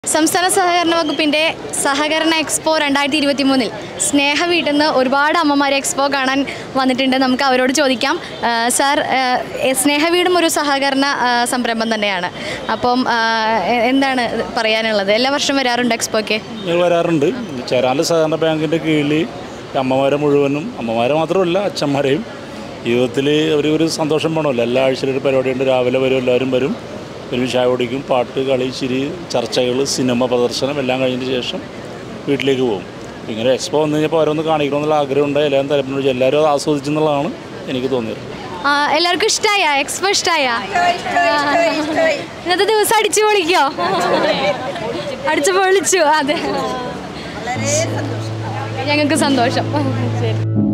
സംസ്ഥാന സഹകരണ വകുപ്പിൻ്റെ സഹകരണ എക്സ്പോ രണ്ടായിരത്തി ഇരുപത്തി മൂന്നിൽ സ്നേഹ വീട്ടിൽ നിന്ന് ഒരുപാട് അമ്മമാർ എക്സ്പോ കാണാൻ വന്നിട്ടുണ്ട് നമുക്ക് അവരോട് ചോദിക്കാം ആ, സാർ ആ, എ- സ്നേഹ വീടും ഒരു സഹകരണ ആ, സംരംഭം തന്നെയാണ് അപ്പം ആ, എ- എന്താണ് പറയാനുള്ളത് എല്ലാ വർഷവും വരാറുണ്ട് എക്സ്പോയ്ക്ക് ഞങ്ങൾ വരാറുണ്ട് ചേരാല സഹകരണ ബാങ്കിൻ്റെ കീഴിൽ അമ്മമാരെ മുഴുവനും അമ്മമാരെ മാത്രമല്ല അച്ഛന്മാരെയും ജീവിതത്തിൽ ഒരു ഒരു സന്തോഷം വേണമല്ലോ എല്ലാ ആഴ്ചയിലും ഒരു പരിപാടിയുണ്ട് രാവിലെ വരും എല്ലാവരും വരും ഒരു ചായ കുടിക്കും പാട്ട് കളി ചിരി ചർച്ചകൾ സിനിമ പ്രദർശനം എല്ലാം കഴിഞ്ഞതിന് ശേഷം വീട്ടിലേക്ക് പോകും ഇങ്ങനെ എക്സ്പോ വന്നു കഴിഞ്ഞപ്പോൾ അവരൊന്ന് കാണിക്കണമെന്നുള്ള ആഗ്രഹമുണ്ട് എല്ലാവരും തലപ്പിനോട് എല്ലാവരും അത് ആസ്വദിച്ചെന്നുള്ളതാണ് എനിക്ക് തോന്നിയത് ആ, എല്ലാവർക്കും ഇഷ്ടമായ എക്സ്പോ ഇഷ്ടമായ ഇന്നത്തെ ദിവസം അടിച്ചു പൊളിക്കോ അടിച്ചു പൊളിച്ചു അതെ ഞങ്ങൾക്ക് സന്തോഷം ശരി